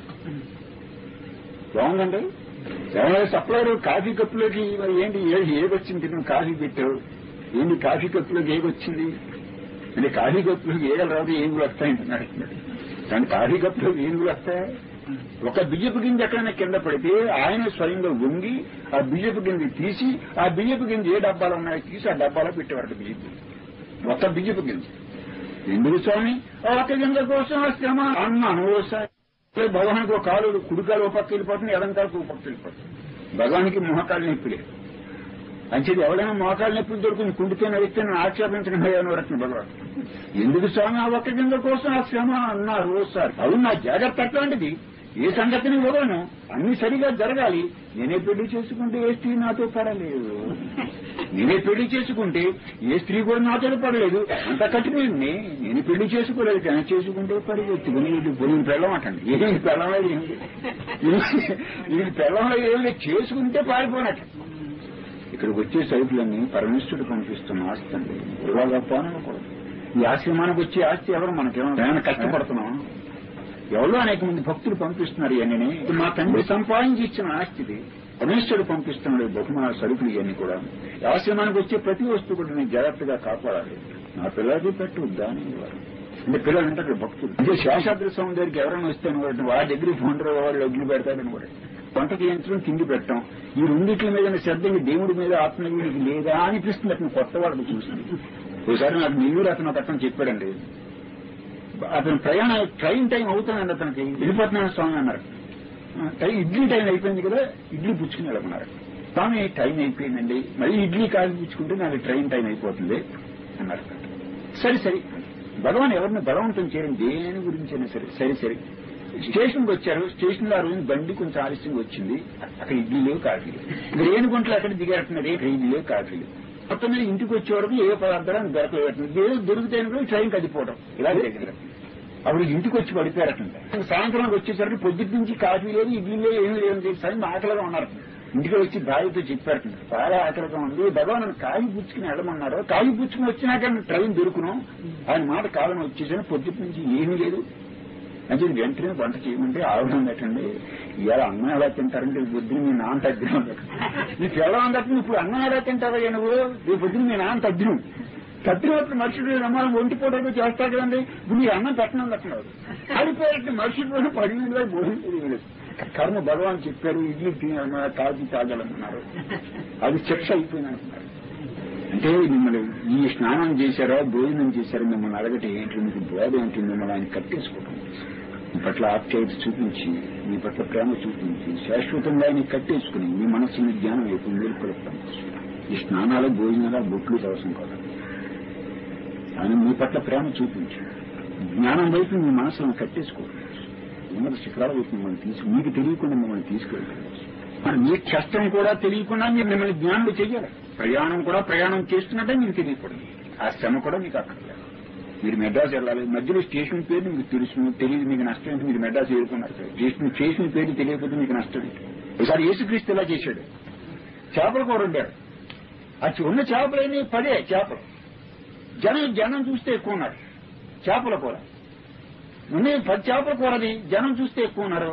బాగుందండి సప్లైర్ కాఫీ కప్పులోకి మరి ఏంటి ఏ- ఏగొచ్చింది తిన్న కాఫీ పెట్టావు ఏంటి కాఫీ కప్పులోకి ఏగొచ్చింది అంటే కాఫీ కప్పులోకి ఏగలు రాదు ఏగులు వస్తాయంటున్నాడు కానీ కాఫీ కప్పులోకి ఏగులు వస్తాయి ఒక బియ్యపు గింజ ఎక్కడైనా కింద పడితే ఆయన స్వయంగా వంగి ఆ బియ్యపు గింజ తీసి ఆ బియ్యపు గింజ ఏ డబ్బాలో ఉన్నాయో తీసి ఆ డబ్బాలో పెట్టేవాడు బియ్యపు గింజ ఒక బియ్యపు గింజ ఎందుకు స్వామి ఆ ఒక్క గింజ కోసం ఆ శ్రమ అన్నాను ఓసారి భగవానికి ఒక కాలు కుడికాలు ఒక పక్క వెళ్ళిపోతుంది ఎడంకాలు ఒక పక్క వెళ్ళిపోతుంది భగవానికి మోకాలు నొప్పి లేదు అంచేది ఎవరైనా మోకాలు నొప్పి దొరుకుని కుండితే నడిస్తే నేను ఆక్షేపించడం అని రత్న భగవాన్ ఎందుకు స్వామి ఆ ఒక్క గింజ కోసం ఆ శ్రమ అన్నారు ఓసారి అవును నా జాగ్రత్త అట్లాంటిది ఏ సంగతిని ఇవ్వను అన్ని సరిగా జరగాలి నేనే పెళ్లి చేసుకుంటే ఏ స్త్రీ నాతో పడలేదు నేనే పెళ్లి చేసుకుంటే ఏ స్త్రీ కూడా నాతో పడలేదు అంత కఠినండి నేను పెళ్లి చేసుకోలేదు కానీ చేసుకుంటే పరిగెత్తుకుని ఇది పోయిన పెళ్ళం అంటండి ఏమి పెళ్ళంలో ఏంటి ఇది పెళ్ళంలో ఏమి చేసుకుంటే పారిపోనట్టు ఇక్కడికి వచ్చే సైట్లన్నీ పరమేశ్వరుడు పంపిస్తున్న ఆస్తి అండి ఇలాగా పోనకూడదు ఈ ఆశ్రమానికి వచ్చే ఆస్తి ఎవరు మనకేమైనా కష్టపడుతున్నాం ఎవరో అనేక మంది భక్తులు పంపిస్తున్నారు ఇవన్నీ మా తండ్రి సంపాదించి ఇచ్చిన ఆస్తిది పరమేశ్వరుడు పంపిస్తున్నాడు బహుమాన సరుకులు ఇవన్నీ కూడా ఈ ఆశ్రమానికి వచ్చే ప్రతి వస్తువు కూడా నేను జాగ్రత్తగా కాపాడాలి నా పిల్లలకి పెట్టు దాని ఇవ్వాలి అంటే పిల్లలు అంటారు భక్తులు ఇదే శేషాద్రి స్వామి దగ్గరికి ఎవరైనా వస్తే అనుకోండి వాళ్ళ దగ్గర ఫోన్ వాళ్ళు అగ్ని పెడతారని కూడా వంటకి యంత్రం తిండి పెట్టడం ఈ రెండిట్ల మీద శ్రద్ధ ఇంక దేవుడి మీద ఆత్మీయుడికి లేదా అనిపిస్తుంది అతను కొత్త వాళ్ళకి చూస్తుంది ఒకసారి నాకు నెల్లూరు అతను ఒక అతను చెప్పాడండి అతను ప్రయాణ ట్రైన్ టైం అవుతుందండి అతనికి వెళ్ళిపోతున్నాను స్వామి అన్నారు ఆ, టైం ఇడ్లీ టైం అయిపోయింది కదా ఇడ్లీ పుచ్చుకుని వెళ్ళమన్నారు స్వామి టైం అయిపోయిందండి మళ్ళీ ఇడ్లీ కాఫీ పుచ్చుకుంటే నాకు ట్రైన్ టైం అయిపోతుంది అన్నారు సరే సరే భగవాన్ ఎవరిని బలవంతం చేయడం దేని గురించి అయినా సరే సరే సరే స్టేషన్కి వచ్చారు స్టేషన్ లో ఆ రోజు బండి కొంచెం ఆలస్యంగా వచ్చింది అక్కడ ఇడ్లీ లేవు కాఫీ లేవు ఇక్కడ రేణుగుంటలు అక్కడ దిగారుతున్నారు ఇక్కడ ఇడ్లీ లేవు కాఫీ లేవు మొత్తం మీద ఇంటికి వచ్చే వరకు ఏ పదార్థాలు దొరకలేదు ఏదో దొరికితేనే కూడా ట్రైన్ కదిపోవడం ఇలా జరిగింది అప్పుడు ఇంటికి వచ్చి పడిపోయారటంట సాయంత్రం వచ్చేసరికి పొద్దుటి నుంచి కాఫీ లేదు ఇడ్లీ లేదు ఏమీ లేదు సరే ఆకలిగా ఉన్నారు ఇంటికి వచ్చి భార్యతో చెప్పారట చాలా ఆకలిగా ఉంది భగవాన్ నన్ను కాగి పుచ్చుకుని వెళ్ళమన్నారు కాగి పుచ్చుకుని వచ్చినాక ట్రైన్ దొరుకును ఆయన మాట కాలం వచ్చేసాను పొద్దుటి నుంచి ఏమీ లేదు అంటే వెంటనే వంట చేయమంటే ఆవిడ పెట్టండి ఇవాళ అన్నం ఎలా తింటారంటే ఈ పొద్దున మీ నాన్న తగ్గిన నీ పిల్లలు తగ్గిన ఇప్పుడు అన్నం ఎలా తింటారా నువ్వు ఈ పొద్దున మీ నాన్న తగ్గిన తగ్గినప్పుడు మనుషుడు నమ్మాలి ఒంటి పూటకు చేస్తారు కదండి ఇప్పుడు నీ అన్నం పెట్టడం తట్టున్నారు అయిపోయినట్టు మనుషుడు పది మంది భోజనం చేయలేదు కర్మ భగవాన్ చెప్పారు ఇడ్లీ తిన కాఫీ తాగాలన్నారు అది శిక్ష అయిపోయింది అంటున్నారు అంటే మిమ్మల్ని ఈ స్నానం చేశారో భోజనం చేశారో మిమ్మల్ని అడగటి ఏంటి మీకు బోధ ఏంటి మిమ్మల్ని ఆయన కట్టేసుకోవడం మీ పట్ల ఆప్యాయత చూపించి మీ పట్ల ప్రేమ చూపించి శాశ్వతంగా ఆయన కట్టేసుకుని మీ మనస్సుని జ్ఞానం వైపు మేలుకొలుపుతాం ఈ స్నానాలు భోజనాలు బొట్లు అవసరం కాదు ఆయన మీ పట్ల ప్రేమ చూపించి జ్ఞానం వైపు మీ మనసులను కట్టేసుకోవడం ఉన్నత శిఖరాల వైపు మిమ్మల్ని తీసుకు మీకు తెలియకుండా మిమ్మల్ని తీసుకెళ్తాం మరి మీ కష్టం కూడా తెలియకుండా మీరు మిమ్మల్ని జ్ఞానులు చెయ్యాలి ప్రయాణం కూడా ప్రయాణం చేస్తున్నట్టే మీకు తెలియకూడదు ఆ శ్రమ కూడా మీకు అక్కర్లేదు మీరు మెడ్రాస్ వెళ్ళాలి మధ్యలో స్టేషన్ పేరు మీకు తెలుసు తెలియదు మీకు నష్టం ఏంటి మీరు మెడ్రాస్ చేరుకున్నారు స్టేషన్ స్టేషన్ పేరు తెలియకపోతే మీకు నష్టం ఏంటి ఒకసారి యేసుక్రీస్తు ఇలా చేశాడు చేపల కూర వండాడు అది ఉన్న చేపలేని పదే చేపలు జనం జనం చూస్తే ఎక్కువ ఉన్నారు చేపల కూర ఉన్నాయి పది చేపల కూరది జనం చూస్తే ఎక్కువ ఉన్నారు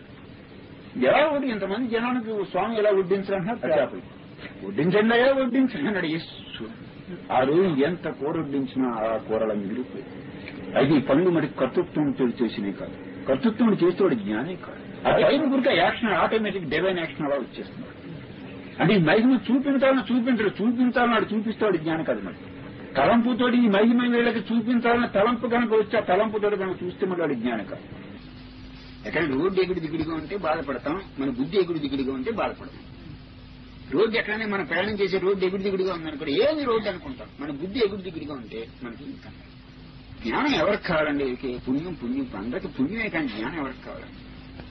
ఎలా ఒకటి ఇంతమంది జనానికి స్వామి ఎలా వడ్డించాలంటున్నారు చేపలు వడ్డించండి అయ్యా వడ్డించండి అన్నాడు యేసు ఆ రోజు ఎంత కూర వడ్డించినా ఆ కూరల మిగిలిపోయి అది ఈ పనులు మరి కర్తృత్వంతో చేసినవి కాదు కర్తృత్వం చేసేవాడు జ్ఞానే కాదు ఆ టైం గురిక యాక్షన్ ఆటోమేటిక్ డివైన్ యాక్షన్ అలా వచ్చేస్తున్నాడు అంటే ఈ మహిమ చూపించాలని చూపించడు చూపించాలన్నాడు చూపిస్తాడు జ్ఞానం కాదు మరి తలంపుతోటి ఈ మహిమ వీళ్ళకి చూపించాలని తలంపు కనుక వచ్చి ఆ తలంపుతోటి కనుక చూస్తే మరి వాడు జ్ఞానం కాదు ఎక్కడ రోడ్డు ఎగుడు దిగుడుగా ఉంటే బాధపడతాం మన బుద్ధి ఎగుడు దిగుడుగా ఉంటే బాధపడతాం రోడ్డు ఎక్కడనే మనం ప్రయాణం చేసే రోడ్డు ఎగుడు దిగుడుగా ఉందనుకోండి ఏది రోడ్డు అనుకుంటాం మన బుద్ధి ఎగుడు దిగుడుగా ఉంటే మనకి ఇంకా జ్ఞానం ఎవరికి కావాలండి ఓకే పుణ్యం పుణ్యం అందరికి పుణ్యమే కానీ జ్ఞానం ఎవరికి కావాలండి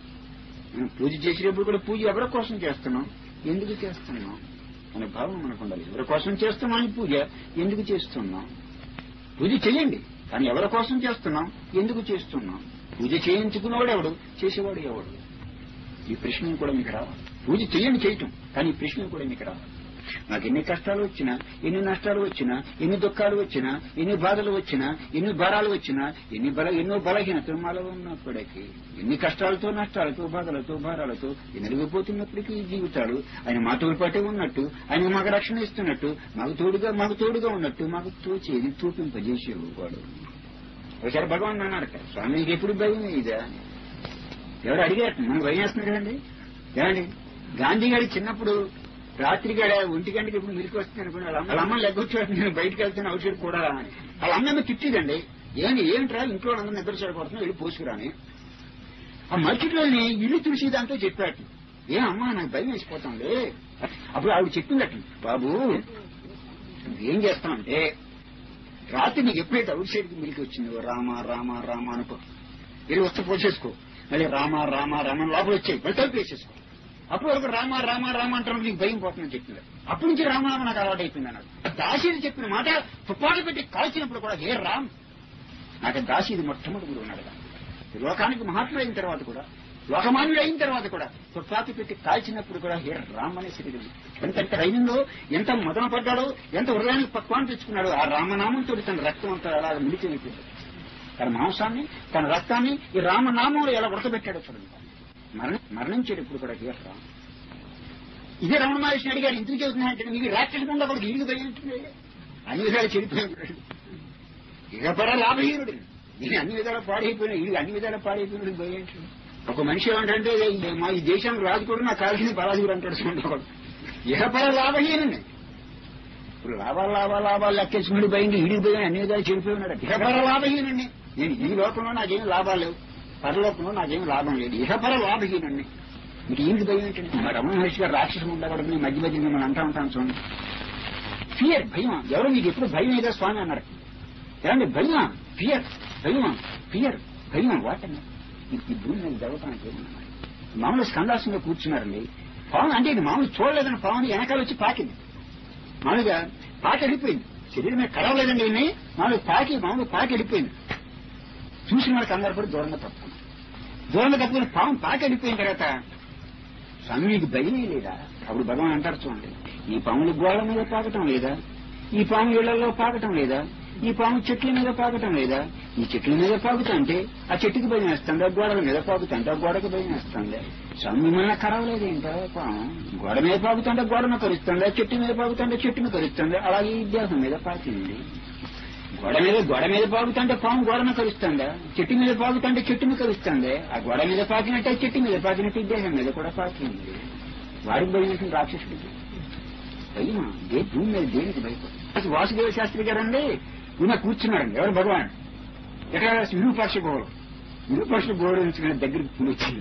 మనం పూజ చేసేటప్పుడు కూడా పూజ ఎవరి కోసం చేస్తున్నాం ఎందుకు చేస్తున్నాం అనే భావం మనకు ఉండాలి ఎవరి కోసం చేస్తున్నాం ఈ పూజ ఎందుకు చేస్తున్నాం పూజ చేయండి కానీ ఎవరి కోసం చేస్తున్నాం ఎందుకు చేస్తున్నాం పూజ చేయించుకున్నవాడు ఎవడు చేసేవాడు ఎవడు ఈ ప్రశ్న కూడా మీకు రావాలి పూజ చేయండి చేయటం కానీ ఈ ప్రశ్న కూడా మీకు రావాలి నాకు ఎన్ని కష్టాలు వచ్చినా ఎన్ని నష్టాలు వచ్చినా ఎన్ని దుఃఖాలు వచ్చినా ఎన్ని బాధలు వచ్చినా ఎన్ని భారాలు వచ్చినా ఎన్ని బల ఎన్నో బలహీనతలు మాలో ఉన్నప్పటికీ ఎన్ని కష్టాలతో నష్టాలతో బాధలతో భారాలతో ఎనరిగిపోతున్నప్పటికీ ఈ జీవితాలు ఆయన మాతో పాటే ఉన్నట్టు ఆయన మాకు రక్షణ ఇస్తున్నట్టు మాకు తోడుగా మాకు తోడుగా ఉన్నట్టు మాకు తోచేది చూపింపజేసేవాడు ఒకసారి భగవాన్ అన్నారట స్వామికి ఎప్పుడు భయం ఇదా అని ఎవరు అడిగారు మనం భయం వేస్తున్నారు కదండి ఏమండి గాంధీ గారి చిన్నప్పుడు రాత్రి గడ ఒంటి గంటకి ఇప్పుడు మిలికి వస్తుంది అనుకుని వాళ్ళ అమ్మ వాళ్ళ అమ్మ లెగ్గొచ్చాడు నేను బయటకు వెళ్తాను ఔషధం కూడా అని వాళ్ళ అమ్మ తిట్టిదండి ఏంటి ఏంట్రా ఇంట్లో అందరూ నిద్ర చెడగొడుతున్నా వెళ్ళి పోసుకురాని ఆ మర్చిలోని ఇల్లు తుడిసేదాంతో చెప్పాడు ఏ అమ్మా నాకు భయం వేసిపోతాంలే అప్పుడు ఆవిడ చెప్పిందట బాబు నువ్వేం చేస్తామంటే రాత్రి నీకు ఎప్పుడైతే అవుట్ సైడ్కి మిలికి వచ్చిందో రామ రామ రామ అనుకో వెళ్ళి వస్తే పోసేసుకో మళ్ళీ రామ రామ రామ అని లోపల వచ్చాయి మళ్ళీ తలుపు వేసేసుకో అప్పుడు వరకు రామ రామ రామ అంటారు నీకు భయం పోతుందని చెప్పింది అప్పటి నుంచి రామనామ నాకు అలవాటు అయిపోయింది అన్నాడు దాసీది చెప్పిన మాట తుపాకి పెట్టి కాల్చినప్పుడు కూడా హే రామ్ నాకు దాసీది మొట్టమొదటి గురువు ఉన్నాడు ఈ లోకానికి మహాత్ముడు అయిన తర్వాత కూడా లోకమాన్యుడు అయిన తర్వాత కూడా తుపాకి పెట్టి కాల్చినప్పుడు కూడా హే రామ్ అనే శరీరం ఎంత ట్రైనింగ్ ఎంత మొదన పడ్డాడో ఎంత హృదయానికి పక్వాన్ని తెచ్చుకున్నాడు ఆ రామనామంతో తన రక్తం అంతా అలా మిలిచి అయిపోయింది తన మాంసాన్ని తన రక్తాన్ని ఈ రామనామంలో ఎలా ఉడకబెట్టాడో చూడండి మరణ మరణించేటప్పుడు కూడా హే రామ్ ఇదే రమణ మహర్షిని అడిగారు ఎందుకు చెబుతున్నాయంటే నీకు రాక్షసకుండా కూడా ఇరుగు పోయింటుంది అన్ని విధాలు చెడిపోయాడు ఇక పర లాభహీనుడు నేను అన్ని విధాలు పాడైపోయినా ఇది అన్ని విధాలు పాడైపోయినాడు పోయేంటి ఒక మనిషి ఏమంటే మా ఈ దేశానికి రాజు కూడా నాకు కాల్సింది పరాజుడు అంటాడు చూడకూడదు ఇక పర లాభహీనుని ఇప్పుడు లాభాలు లాభాలు లాభాలు లెక్కేసుకుని పోయింది ఇడికి పోయి అన్ని విధాలు చెడిపోయినాడు ఇహపర లాభహీనుణ్ణి నేను ఈ లోకంలో నాకేం లాభాలు లేవు పరలోకంలో నాకేం లాభం లేదు ఇహపర లాభహీనుణ్ణి మీకు ఏంటి భయం ఏంటంటే మా రమణ మహర్షి గారు రాక్షసం ఉండకూడదు మధ్య మధ్య మిమ్మల్ని అంటా ఉంటాను చూడండి ఫియర్ భయం ఎవరు మీకు ఎప్పుడు భయం ఏదో స్వామి అన్నారు ఏమండి భయమా ఫియర్ భయమా ఫియర్ భయం వాటన్నా ఈ భూమి మీద జరగటానికి ఏమన్నా మామూలు స్కందాసంలో కూర్చున్నారండి పాము అంటే ఇది మామూలు చూడలేదని పాముని వెనకాల వచ్చి పాకింది మామూలుగా పాకి వెళ్ళిపోయింది శరీరం మీద కడవలేదండి ఈయన్ని మామూలు పాకి మామూలు పాకి వెళ్ళిపోయింది చూసిన వాళ్ళకి అందరూ కూడా దూరంగా తప్పుకున్నారు దూరంగా తప్పుకుని పాము పాకి వెళ్ళిపోయిన తర్వాత స్వామి నీకు భయమే లేదా అప్పుడు భగవాన్ అంటారు చూడండి ఈ పాములు గోడల మీద పాకటం లేదా ఈ పాము ఇళ్లలో పాకటం లేదా ఈ పాము చెట్ల మీద పాకటం లేదా ఈ చెట్ల మీద పాకుతుంటే ఆ చెట్టుకి భయం వేస్తుంది ఆ గోడల మీద పాకుతుంటే ఆ గోడకి భయం వేస్తుంది స్వామి మిమ్మల్ని కరవలేదు ఏంటో పాము గోడ మీద పాకుతుంటే గోడను కరుస్తుంది ఆ చెట్టు మీద పాకుతుంటే చెట్టును కరుస్తుంది అలాగే ఈ దేహం మీద పాకింది గోడ మీద గోడ మీద పాకుతుంటే పాము గోడను కలుస్తుందా చెట్టు మీద పాకుతుంటే చెట్టును కలుస్తుంది ఆ గోడ మీద పాకినట్టే చెట్టు మీద పాకినట్టు ఈ దేహం మీద కూడా పాకింది వాడికి భయం వేసిన రాక్షసుడికి భయమా దే భూమి మీద దేనికి భయపడు వాసుదేవ శాస్త్రి గారండి ఈయన కూర్చున్నాడండి ఎవరు భగవాన్ ఎక్కడ విరూపాక్ష గోడు విరూపాక్ష గోడు నుంచి దగ్గరికి పులి వచ్చింది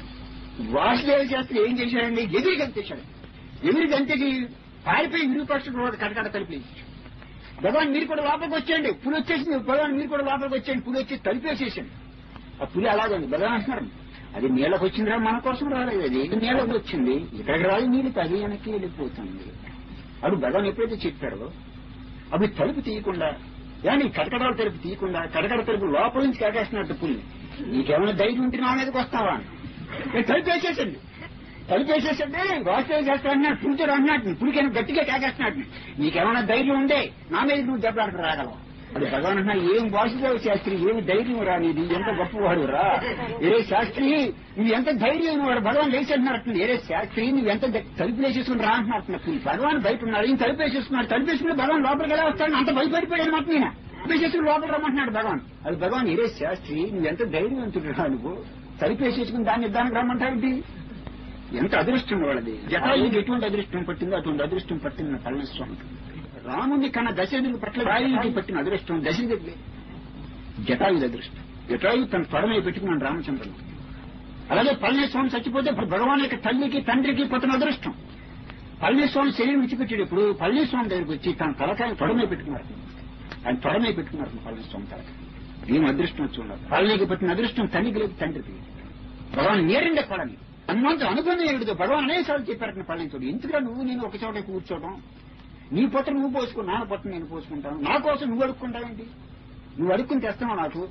వాసుదేవ శాస్త్రి ఏం చేశాడండి ఎగిరి గంతేశాడు ఎగిరి గంతకి పారిపోయి విరూపాక్ష గోడు కటకట తలిపేసి భగవాన్ మీరు కూడా లోపలికి వచ్చేయండి పులి వచ్చేసింది భగవాన్ మీరు కూడా లోపలికి వచ్చేయండి పులి వచ్చి తలిపేసేసింది ఆ పులి అలాగండి భగవాన్ అంటున్నారు అది నీళ్ళకి వచ్చిందిరా మన కోసం రాలేదు అది నీళ్ళకి వచ్చింది ఇక్కడికి రాదు నీళ్ళు తగి వెనక్కి వెళ్ళిపోతుంది అప్పుడు భగవాన్ ఎప్పుడైతే చెప్పారో అవి తలుపు తీయకుండా కానీ కటకడాల తలుపు తీయకుండా కటకడ తలుపు లోపల నుంచి కాకేస్తున్నట్టు పుల్లి నీకేమైనా ధైర్యం ఉంటే నా మీదకి వస్తావా అని నేను తలుపు వేసేసండి తలుపు వేసేసండి వాస్తవం చేస్తా అన్నాడు పులితో అన్నట్టు పులికైనా గట్టిగా కాకేస్తున్నాడు నీకేమైనా ధైర్యం ఉండే నా మీద నువ్వు దెబ్బలాడక రాగలవు అది భగవాన్ అన్నా ఏం వాసుదేవ శాస్త్రి ఏమి ధైర్యం రా నీది ఎంత గొప్పవాడు రా ఏరే శాస్త్రి నువ్వు ఎంత ధైర్యం వాడు భగవాన్ లేచి అంటున్నారు ఏరే శాస్త్రి నువ్వు ఎంత ద- తలుపు వేసేసుకుని రా అంటున్నారు భగవాన్ బయట ఉన్నాడు ఈయన తలుపు వేసేసుకున్నాడు తలుపు వేసుకుని భగవాన్ లోపలికి ఎలా వస్తాడు అంత భయపడిపోయాడు అనమాట నేను తలుపు వేసేసుకుని లోపలికి రమ్మంటున్నాడు భగవాన్ అది భగవాన్ ఏరే శాస్త్రి నువ్వు ఎంత ధైర్యవంతుడు రా నువ్వు తలుపు వేసేసుకుని దాన్ని దానికి రమ్మంటావు ఎంత అదృష్టం వాళ్ళది జటాయుకి ఎటువంటి అదృష్టం పట్టిందో అటువంటి అదృష్టం పట్టింది నా పళనిస్వామి రాముని కన్నా దశరథుడి పట్ల రాయుడికి పట్టిన అదృష్టం దశరథుడి జటాయుడి అదృష్టం జటాయు తన త్వరమే పెట్టుకున్నాడు రామచంద్రుడు అలాగే పళనిస్వామి చచ్చిపోతే భగవాన్ యొక్క తల్లికి తండ్రికి పట్టిన అదృష్టం పళనిస్వామి శరీరం విడిచిపెట్టాడు ఇప్పుడు పళనిస్వామి దగ్గరికి వచ్చి తన తలకాయ తొడమే పెట్టుకున్నారు ఆయన తొడమే పెట్టుకున్నారు పళనిస్వామి తలకాయ ఏం అదృష్టం వచ్చి ఉన్నారు పళనికి పట్టిన అదృష్టం తల్లికి లేదు తండ్రికి లేదు. భగవాన్ నేరండే పళని హనుమంతు అనుబంధం ఏమిటిదో భగవాన్ అనేకసార్లు చెప్పారు పళనితోడు ఎందుకురా నువ్వు నేను ఒక చోట కూర్చోవడం నీ పొట్ట నువ్వు పోసుకో నా పొట్ట నేను పోసుకుంటాను నా కోసం నువ్వు అడుక్కుంటావేంటి నువ్వు అడుక్కుని తెస్తావు నాకు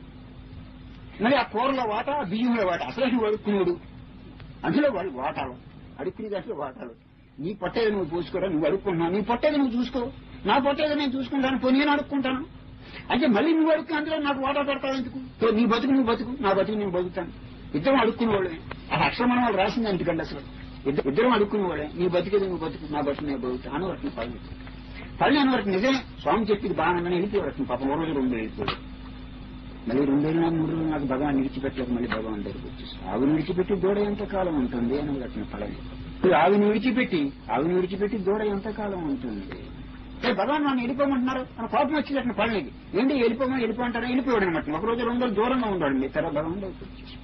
మరి ఆ కూరలో వాట ఆ బియ్యంలో వాట అసలే నువ్వు అడుక్కున్నాడు అందులో వాళ్ళు వాటాలు అడుక్కునే దాంట్లో వాటాలు నీ పొట్టేది నువ్వు పోసుకోరా నువ్వు అడుక్కుంటున్నావు నీ పొట్టేది నువ్వు చూసుకో నా పొట్టేది నేను చూసుకుంటాను పో నేను అడుక్కుంటాను అంటే మళ్ళీ నువ్వు అడుక్కు అందులో నాకు వాటా పెడతావు ఎందుకు తో నీ బతుకు నువ్వు బతుకు నా బతుకు నేను బతుకుతాను ఇద్దరం అడుక్కునే వాళ్ళే ఆ అక్షరమణ వాళ్ళు రాసింది ఎందుకండి అసలు ఇద్దరు ఇద్దరం అడుక్కునే వాళ్ళే నీ బతికేది నువ్వు బతుకు నా బతుకు నేను బతుకుతాను అని వరకు పని పని అని వరకు నిజమే స్వామి చెప్పింది బాగానే వెళ్ళిపోయి పాపం ఓ రోజు రెండు వెళ్ళిపోయాడు మళ్ళీ రెండేళ్ళు నాకు మూడు రోజులు నాకు భగవాన్ విడిచిపెట్టలేక మళ్ళీ భగవాన్ దగ్గరికి వచ్చేసి ఆవుని విడిచిపెట్టి దూడ ఎంత కాలం ఉంటుంది అని అట్టిన పడవి ఇప్పుడు ఆవుని విడిచిపెట్టి ఆవుని విడిచిపెట్టి దూడ ఎంత కాలం ఉంటుంది ఏ భగవాన్ నన్ను వెళ్ళిపోమంటున్నారు మన కోపం వచ్చింది అట్లా పడలేదు ఏంటి వెళ్ళిపోమని వెళ్ళిపోమంటారా వెళ్ళిపోయాడు అనమాట ఒక రోజు రెండు రోజులు దూరంగా ఉన్నాడు మీ తర్వాత భగవాన్ దగ్గరికి వచ్చేసి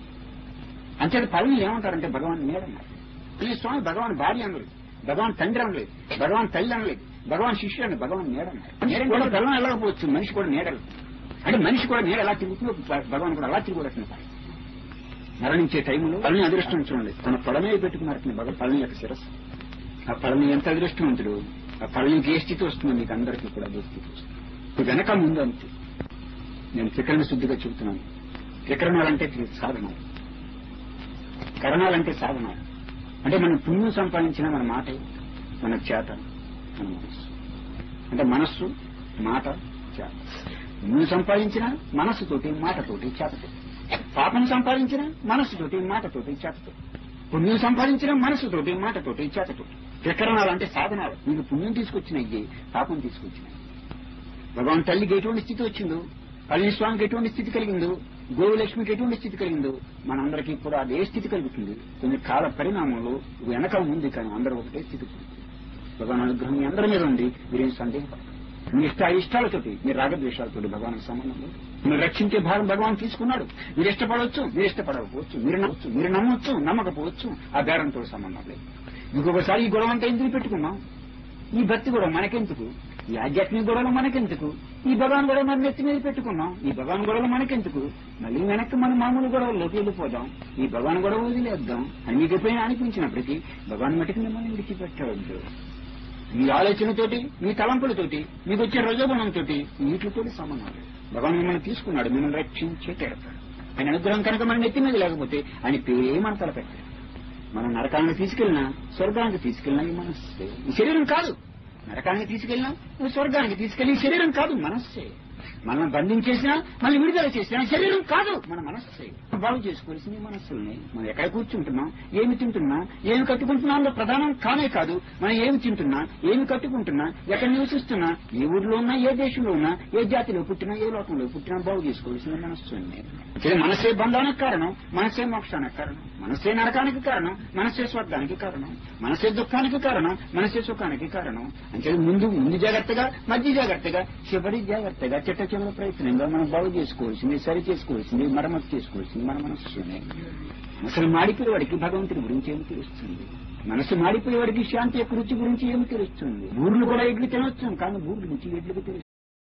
అంతేత పదవి ఏమంటారంటే భగవాన్ నేడన్నారు ఈ స్వామి భగవాన్ భార్య అనలేదు భగవాన్ తండ్రి అనలేదు భగవాన్ తల్లి అనలేదు భగవాన్ శిష్యుడు అని భగవాన్ నేడన్నారు నేరం కూడా బలం వెళ్ళకపోవచ్చు మనిషి కూడా నేడలు అంటే మనిషి కూడా నేడ ఎలా తిరుగుతుందో భ- భగవాన్ కూడా అలా తిరుగుతున్న మరణించే టైంలో పళని అదృష్టం చూడండి తన పడమే పెట్టుకున్నారు భగవాన్ పళని యొక్క శిరస్సు ఆ పళని ఎంత అదృష్టవంతుడు ఆ పళనికి ఏ స్థితి వస్తుందో మీకు అందరికీ కూడా అదే స్థితి వస్తుంది ఇప్పుడు వెనక ముందు అంతే నేను త్రికరణ శుద్ధిగా చెబుతున్నాను త్రికరణాలంటే త్రి- సాధనాలు కరణాలంటే సాధనాలు అంటే మనం పుణ్యం సంపాదించిన మన మాట మన చేత మన మనస్సు అంటే మనస్సు మాట చేత పుణ్యం సంపాదించిన మనస్సుతోటి మాటతోటి చేతతోటి పాపం సంపాదించిన మనస్సుతోటి మాటతోటి చేతతోటి పుణ్యం సంపాదించిన మనస్సుతోటి మాటతోటి చేతతోటి త్రికరణాలు అంటే సాధనాలు మీకు పుణ్యం తీసుకొచ్చినాయి పాపం తీసుకొచ్చినాయి భగవాన్ తల్లికి ఎటువంటి స్థితి వచ్చిందో పళనిస్వామికి ఎటువంటి స్థితి కలిగిందో గోవిలక్ష్మికి ఎటువంటి స్థితి కలిగిందో మనందరికీ కూడా అదే స్థితి కలుగుతుంది కొన్ని కాల పరిణామంలో వెనక ఉంది కానీ అందరూ ఒకటే స్థితి పొందుతుంది. భగవాన్ అనుగ్రహం మీ అందరి మీద ఉంది మీరేం సందేహపడదు మీ ఇష్ట ఇష్టాలతోటి మీ రాగద్వేషాలతోటి భగవాన్ సంబంధం లేదు మీరు రక్షించే భాగం భగవాన్ తీసుకున్నాడు మీరు ఇష్టపడవచ్చు మీరు ఇష్టపడకపోవచ్చు మీరు నమ్మచ్చు మీరు నమ్మొచ్చు నమ్మకపోవచ్చు ఆ బేరంతో సంబంధం లేదు ఇంకొకసారి ఈ గొడవ అంతా ఎందుకు పెట్టుకున్నాం ఈ భక్తి గొడవ మనకెందుకు ఈ ఆధ్యాత్మిక గొడవలు మనకెందుకు ఈ భగవాన్ గొడవ మన నెత్తి మీద పెట్టుకున్నాం ఈ భగవాన్ గొడవలు మనకెందుకు మళ్ళీ వెనక్కి మన మామూలు గొడవల్లోకి వెళ్ళిపోదాం ఈ భగవాన్ గొడవ వదిలేద్దాం అని మీకు ఎప్పుడైనా అనిపించినప్పటికీ భగవాన్ మటుకు మిమ్మల్ని విడిచిపెట్టవద్దు మీ ఆలోచనతోటి మీ తలంపులతోటి మీకు వచ్చే రజోగుణంతో వీటితోటి సంబంధం లేదు భగవాన్ మిమ్మల్ని తీసుకున్నాడు మిమ్మల్ని రక్షించే తీరతాడు ఆయన అనుగ్రహం కనుక మన నెత్తి మీద లేకపోతే ఆయన పేరే మన తలపెట్టాడు మనం నరకానికి తీసుకెళ్ళినా స్వర్గానికి తీసుకెళ్ళినా ఈ మనస్సే ఈ శరీరం కాదు నరకానికి తీసుకెళ్ళినా నువ్వు స్వర్గానికి తీసుకెళ్ళి శరీరం కాదు మనస్సే మనల్ని బంధించేసినా మళ్ళీ విడుదల చేసినా శరీరం కాదు మన మనస్సే బాగు చేసుకోవాల్సింది మనస్సుల్ని మనం ఎక్కడ కూర్చుంటున్నాం ఏమి తింటున్నా ఏమి కట్టుకుంటున్నా అందులో ప్రధానం కానే కాదు మనం ఏమి తింటున్నా ఏమి కట్టుకుంటున్నా ఎక్కడ నివసిస్తున్నా ఏ ఊర్లో ఉన్నా ఏ దేశంలో ఉన్నా ఏ జాతిలో పుట్టినా ఏ లోకంలో పుట్టినా బాగు చేసుకోవాల్సింది మనస్సుని అయితే మనసే బంధానికి కారణం మనసే మోక్షానికి కారణం మనసే నరకానికి కారణం మనసే స్వర్గానికి కారణం మనసే దుఃఖానికి కారణం మనసే సుఖానికి కారణం అంటే ముందు ముందు జాగ్రత్తగా మధ్య జాగ్రత్తగా చివరి జాగ్రత్తగా చిట్ట చివరి ప్రయత్నంగా మనం బాగు చేసుకోవాల్సింది సరి చేసుకోవాల్సింది మరమ్మతు చేసుకోవాల్సింది మన మనస్సునే అసలు మాడిపోయేవాడికి భగవంతుడి గురించి ఏమి తెలుస్తుంది మనసు మాడిపోయేవాడికి శాంతి యొక్క రుచి గురించి ఏమి తెలుస్తుంది బూర్లు కూడా ఎడ్లు తినవచ్చు కానీ బూర్లు రుచి ఎడ్లకు తెలుస్తుంది